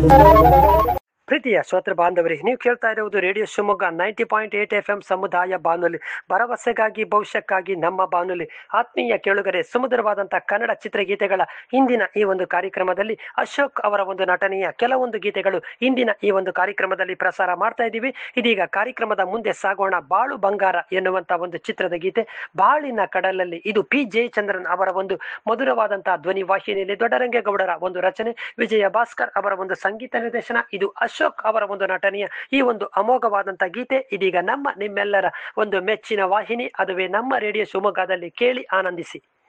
ಪ್ರೀತಿಯ ಶ್ರೋತೃ ಬಾಂಧವರೇ ನೀವು ಕೇಳ್ತಾ ಇರುವುದು radio Shivamogga ninety point eight F M ಸಮುದಾಯ ಬಾನುಲಿ ಭರವಸೆಗಾಗಿ ಭವಿಷ್ಯಕ್ಕಾಗಿ ನಮ್ಮ ಬಾನುಲಿ ಆತ್ಮೀಯ ಕೇಳುಗರೆ ಸುಮಧುರವಾದಂಥ ಕನ್ನಡ ಚಿತ್ರಗೀತೆಗಳ ಇಂದಿನ ಈ ಒಂದು ಕಾರ್ಯಕ್ರಮದಲ್ಲಿ ಅಶೋಕ್ ಅವರ ಒಂದು ನಟನೆಯ ಕೆಲವೊಂದು ಗೀತೆಗಳು ಇಂದಿನ ಈ ಒಂದು ಕಾರ್ಯಕ್ರಮದಲ್ಲಿ ಪ್ರಸಾರ ಮಾಡ್ತಾ ಇದ್ದೀವಿ ಇದೀಗ ಕಾರ್ಯಕ್ರಮದ ಮುಂದೆ ಸಾಗೋಣ ಬಾಳು ಬಂಗಾರ ಎನ್ನುವಂತ ಒಂದು ಚಿತ್ರದ ಗೀತೆ ಬಾಳಿನ ಕಡಲಲ್ಲಿ ಇದು ಪಿ ಜಯಚಂದ್ರನ್ ಅವರ ಒಂದು ಮಧುರವಾದಂತಹ ಧ್ವನಿ ವಾಹಿನಿಯಲ್ಲಿ ದೊಡ್ಡರಂಗೇಗೌಡರ ಒಂದು ರಚನೆ ವಿಜಯ ಭಾಸ್ಕರ್ ಅವರ ಒಂದು ಸಂಗೀತ ನಿರ್ದೇಶನ ಇದು ಅಶೋಕ್ ಅವರ ಒಂದು ನಟನೆಯ ಈ ಒಂದು ಅಮೋಘವಾದಂತಹ ಗೀತೆ ಇದೀಗ ನಮ್ಮ ನಿಮ್ಮೆಲ್ಲರ ಒಂದು ಮೆಚ್ಚಿನ ವಾಹಿನಿ ಅದುವೇ ನಮ್ಮ ರೇಡಿಯೋ ಶಿವಮೊಗ್ಗದಲ್ಲಿ ಕೇಳಿ ಆನಂದಿಸಿ